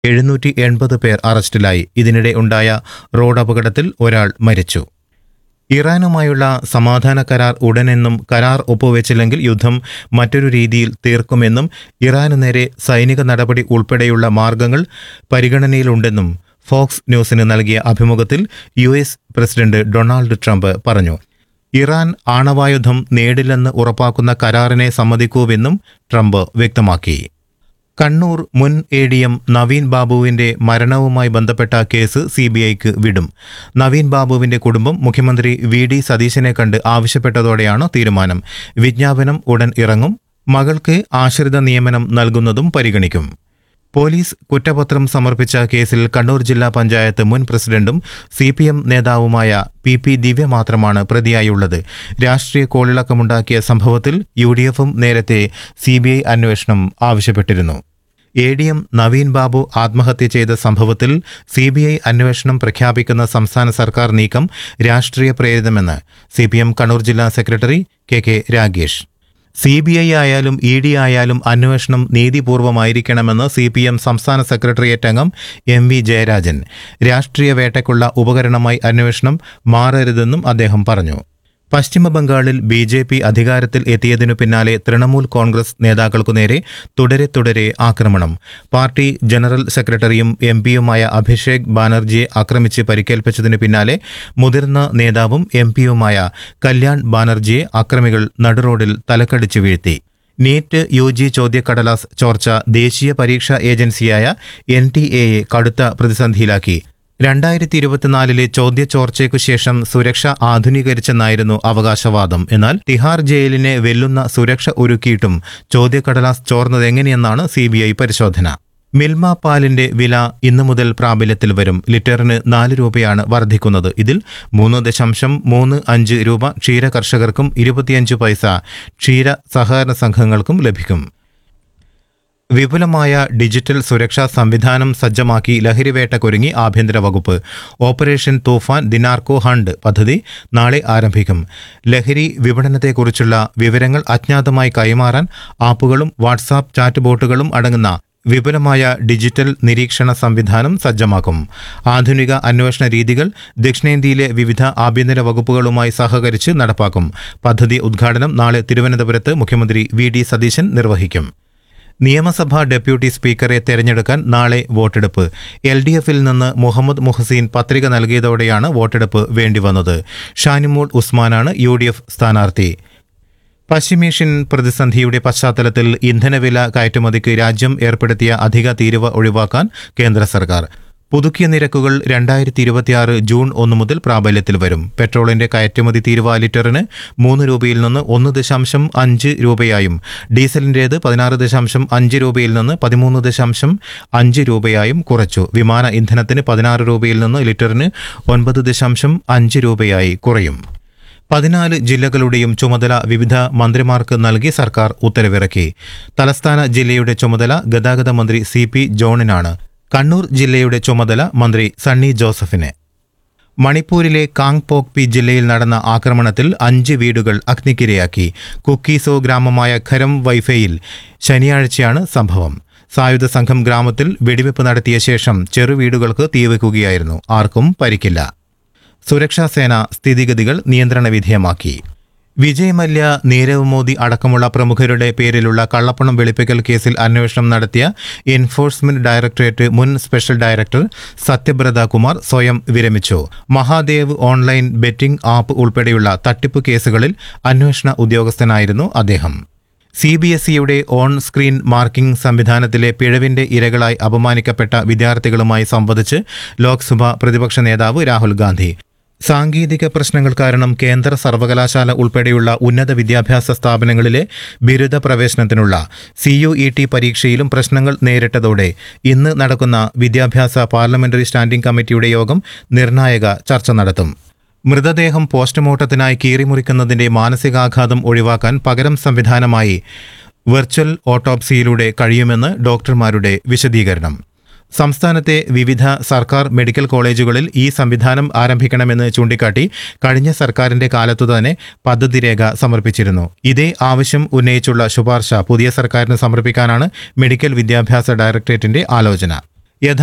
എഴുന്നൂറ്റി എൺപത് പേർ അറസ്റ്റിലായി ഇതിനിടെ ഉണ്ടായ റോഡ് അപകടത്തിൽ ഒരാൾ മരിച്ചു ഇറാനുമായുള്ള സമാധാന കരാർ ഉടനെന്നും കരാർ ഒപ്പുവെച്ചില്ലെങ്കിൽ യുദ്ധം മറ്റൊരു രീതിയിൽ തീർക്കുമെന്നും ഇറാനു നേരെ സൈനിക നടപടി ഉൾപ്പെടെയുള്ള മാർഗങ്ങൾ പരിഗണനയിലുണ്ടെന്നും ഫോക്സ് ന്യൂസിന് നൽകിയ അഭിമുഖത്തിൽ U S president Donald Trump പറഞ്ഞു ഇറാൻ ആണവായുധം നേടില്ലെന്ന് ഉറപ്പാക്കുന്ന കരാറിനെ സമ്മതിക്കൂവെന്നും ട്രംപ് വ്യക്തമാക്കി കണ്ണൂർ മുൻ എ ഡി എം നവീൻ ബാബുവിന്റെ മരണവുമായി ബന്ധപ്പെട്ട കേസ് സി ബി ഐക്ക് വിടും നവീൻ ബാബുവിന്റെ കുടുംബം മുഖ്യമന്ത്രി വി ഡി സതീശനെ കണ്ട് ആവശ്യപ്പെട്ടതോടെയാണ് തീരുമാനം വിജ്ഞാപനം ഉടൻ ഇറങ്ങും മകൾക്ക് ആശ്രിത നിയമനം നൽകുന്നതും പരിഗണിക്കും പോലീസ് കുറ്റപത്രം സമർപ്പിച്ച കേസിൽ കണ്ണൂർ ജില്ലാ പഞ്ചായത്ത് മുൻ പ്രസിഡന്റും സി പി എം നേതാവുമായ പി പി ദിവ്യ മാത്രമാണ് പ്രതിയായുള്ളത് രാഷ്ട്രീയ കോളിളക്കമുണ്ടാക്കിയ സംഭവത്തിൽ യു ഡി എഫും നേരത്തെ സി ബി ഐ അന്വേഷണം ആവശ്യപ്പെട്ടിരുന്നു A D M Naveen Babu ആത്മഹത്യ ചെയ്ത സംഭവത്തിൽ സി ബി ഐ അന്വേഷണം പ്രഖ്യാപിക്കുന്ന സംസ്ഥാന സർക്കാർ നീക്കം രാഷ്ട്രീയ പ്രേരിതമെന്ന് സി പി എം കണ്ണൂർ ജില്ലാ secretary K K Ragesh C B I ആയാലും ഇ ഡി ആയാലും അന്വേഷണം നീതിപൂർവമായിരിക്കണമെന്ന് സി പി എം സംസ്ഥാന സെക്രട്ടേറിയറ്റ് അംഗം എം വി ജയരാജൻ രാഷ്ട്രീയ വേട്ടയ്ക്കുള്ള ഉപകരണമായി അന്വേഷണം മാറരുതെന്നും അദ്ദേഹം പറഞ്ഞു പശ്ചിമ ബംഗാളിൽ ബി ജെ പി അധികാരത്തിൽ എത്തിയതിനു പിന്നാലെ തൃണമൂൽ കോൺഗ്രസ് നേതാക്കൾക്കു നേരെ തുടരെ തുടരെ ആക്രമണം പാർട്ടി ജനറൽ സെക്രട്ടറിയും എം പിയുമായ അഭിഷേക് ബാനർജിയെ ആക്രമിച്ച് പരിക്കേൽപ്പിച്ചതിനു പിന്നാലെ മുതിർന്ന നേതാവും എം പിയുമായ കല്യാൺ ബാനർജിയെ അക്രമികൾ നടുറോഡിൽ തലക്കടിച്ചു വീഴ്ത്തി നീറ്റ് യു ജി ചോദ്യക്കടലാസ് ചോർച്ച ദേശീയ പരീക്ഷാ ഏജൻസിയായ എൻ ടി എയെ കടുത്ത പ്രതിസന്ധിയിലാക്കി രണ്ടായിരത്തി ഇരുപത്തിനാലിലെ ചോദ്യചോർച്ചയ്ക്കു ശേഷം സുരക്ഷ ആധുനീകരിച്ചെന്നായിരുന്നു അവകാശവാദം എന്നാൽ തിഹാർ ജയിലിനെ വെല്ലുന്ന സുരക്ഷ ഒരുക്കിയിട്ടും ചോദ്യക്കടലാസ് ചോർന്നതെങ്ങനെയെന്നാണ് സി പരിശോധന മിൽമ പാലിന്റെ വില ഇന്നു മുതൽ പ്രാബല്യത്തിൽ വരും ലിറ്ററിന് നാല് രൂപയാണ് വർദ്ധിക്കുന്നത് ഇതിൽ മൂന്ന് ദശാംശം മൂന്ന് അഞ്ച് രൂപ ക്ഷീര കർഷകർക്കും ഇരുപത്തിയഞ്ച് പൈസ ക്ഷീര സഹകരണ സംഘങ്ങൾക്കും ലഭിക്കും വിപുലമായ ഡിജിറ്റൽ സുരക്ഷാ സംവിധാനം സജ്ജമാക്കി ലഹരിവേട്ടക്കൊരുങ്ങി ആഭ്യന്തര വകുപ്പ് ഓപ്പറേഷൻ തൂഫാൻ ദിനാർക്കോ ഹണ്ട് പദ്ധതി നാളെ ആരംഭിക്കും ലഹരി വിപണനത്തെക്കുറിച്ചുള്ള വിവരങ്ങൾ അജ്ഞാതമായി കൈമാറാൻ ആപ്പുകളും വാട്സാപ്പ് ചാറ്റ് ബോട്ടുകളും അടങ്ങുന്ന വിപുലമായ ഡിജിറ്റൽ നിരീക്ഷണ സംവിധാനം സജ്ജമാക്കും ആധുനിക അന്വേഷണ രീതികൾ ദക്ഷിണേന്ത്യയിലെ വിവിധ ആഭ്യന്തര വകുപ്പുകളുമായി സഹകരിച്ച് നടപ്പാക്കും പദ്ധതി ഉദ്ഘാടനം നാളെ തിരുവനന്തപുരത്ത് മുഖ്യമന്ത്രി വി ഡി സതീശൻ നിർവഹിക്കും നിയമസഭാ ഡെപ്യൂട്ടി സ്പീക്കറെ തെരഞ്ഞെടുക്കാൻ നാളെ വോട്ടെടുപ്പ് എൽ ഡി എഫിൽ നിന്ന് മുഹമ്മദ് മുഹസീൻ പത്രിക നൽകിയതോടെയാണ് വോട്ടെടുപ്പ് വേണ്ടിവന്നത് ഷാനിമോൾ ഉസ്മാനാണ് യു ഡി എഫ് സ്ഥാനാർത്ഥി പശ്ചിമേഷ്യൻ പ്രതിസന്ധിയുടെ പശ്ചാത്തലത്തിൽ ഇന്ധനവില കയറ്റുമതിക്ക് രാജ്യം ഏർപ്പെടുത്തിയ അധിക തീരുവ ഒഴിവാക്കാൻ കേന്ദ്ര സർക്കാർ പുതുക്കിയ നിരക്കുകൾ രണ്ടായിരത്തി ഇരുപത്തിയാറ് ജൂൺ ഒന്ന് മുതൽ പ്രാബല്യത്തിൽ വരും പെട്രോളിന്റെ കയറ്റുമതി തീരുവ ലിറ്ററിന് മൂന്ന് രൂപയിൽ നിന്ന് ഒന്ന് ദശാംശം അഞ്ച് രൂപയായും ഡീസലിന്റേത് പതിനാറ് ദശാംശം അഞ്ച് രൂപയിൽ നിന്ന് പതിമൂന്ന് ദശാംശം അഞ്ച് രൂപയായും കുറച്ചു വിമാന ഇന്ധനത്തിന് പതിനാറ് രൂപയിൽ നിന്ന് ലിറ്ററിന് ഒൻപത് ദശാംശം അഞ്ച് രൂപയായി കുറയും പതിനാല് ജില്ലകളുടെയും ചുമതല വിവിധ മന്ത്രിമാർക്ക് നൽകി സർക്കാർ ഉത്തരവിറക്കി തലസ്ഥാന ജില്ലയുടെ ചുമതല ഗതാഗത മന്ത്രി സി പി ജോണിനാണ് കണ്ണൂർ ജില്ലയുടെ ചുമതല മന്ത്രി സണ്ണി ജോസഫിന് മണിപ്പൂരിലെ കാങ്പോക്പി ജില്ലയിൽ നടന്ന ആക്രമണത്തിൽ അഞ്ച് വീടുകൾ അഗ്നിക്കിരയാക്കി കുക്കീസോ ഗ്രാമമായ ഖരം വൈഫയിൽ ശനിയാഴ്ചയാണ് സംഭവം സായുധ സംഘം ഗ്രാമത്തിൽ വെടിവെപ്പ് നടത്തിയ ശേഷം ചെറുവീടുകൾക്ക് തീവെക്കുകയായിരുന്നു ആർക്കും പരിക്കില്ല സുരക്ഷാസേന സ്ഥിതിഗതികൾ നിയന്ത്രണ വിധേയമാക്കി വിജയ് മല്യ നീരവ് മോദി അടക്കമുള്ള പ്രമുഖരുടെ പേരിലുള്ള കള്ളപ്പണം വെളുപ്പിക്കൽ കേസിൽ അന്വേഷണം നടത്തിയ എൻഫോഴ്സ്മെന്റ് ഡയറക്ടറേറ്റ് മുൻ സ്പെഷ്യൽ ഡയറക്ടർ സത്യബ്രത കുമാർ സ്വയം വിരമിച്ചു മഹാദേവ് ഓൺലൈൻ ബെറ്റിംഗ് ആപ്പ് ഉൾപ്പെടെയുള്ള തട്ടിപ്പ് കേസുകളിൽ അന്വേഷണ ഉദ്യോഗസ്ഥനായിരുന്നു അദ്ദേഹം സി ബി എസ് ഇയുടെ ഓൺ സ്ക്രീൻ മാർക്കിംഗ് സംവിധാനത്തിലെ പിഴവിന്റെ ഇരകളായി അപമാനിക്കപ്പെട്ട വിദ്യാർത്ഥികളുമായി സംവദിച്ച് ലോക്സഭ പ്രതിപക്ഷ നേതാവ് രാഹുൽ ഗാന്ധി സാങ്കേതിക പ്രശ്നങ്ങൾ കാരണം കേന്ദ്ര സർവകലാശാല ഉൾപ്പെടെയുള്ള ഉന്നത വിദ്യാഭ്യാസ സ്ഥാപനങ്ങളിലെ ബിരുദ പ്രവേശനത്തിനുള്ള സി യു ഇ ടി പരീക്ഷയിലും പ്രശ്നങ്ങൾ നേരിട്ടതോടെ ഇന്ന് നടക്കുന്ന വിദ്യാഭ്യാസ പാർലമെന്ററി സ്റ്റാൻഡിംഗ് കമ്മിറ്റിയുടെ യോഗം നിർണായക ചർച്ച നടത്തും മൃതദേഹം പോസ്റ്റ്മോർട്ടത്തിനായി കീറിമുറിക്കുന്നതിന്റെ മാനസികാഘാതം ഒഴിവാക്കാൻ പകരം സംവിധാനമായി വെർച്വൽ ഓട്ടോപ്സിയിലൂടെ കഴിയുമെന്ന് ഡോക്ടർമാരുടെ വിശദീകരണം സംസ്ഥാനത്തെ വിവിധ സർക്കാർ മെഡിക്കൽ കോളേജുകളിൽ ഈ സംവിധാനം ആരംഭിക്കണമെന്ന് ചൂണ്ടിക്കാട്ടി കഴിഞ്ഞ സർക്കാരിന്റെ കാലത്തു തന്നെ പദ്ധതി രേഖ സമർപ്പിച്ചിരുന്നു ഇതേ ആവശ്യം ഉന്നയിച്ചുള്ള ശുപാർശ പുതിയ സർക്കാരിന് സമർപ്പിക്കാനാണ് മെഡിക്കൽ വിദ്യാഭ്യാസ ഡയറക്ടറേറ്റിന്റെ ആലോചന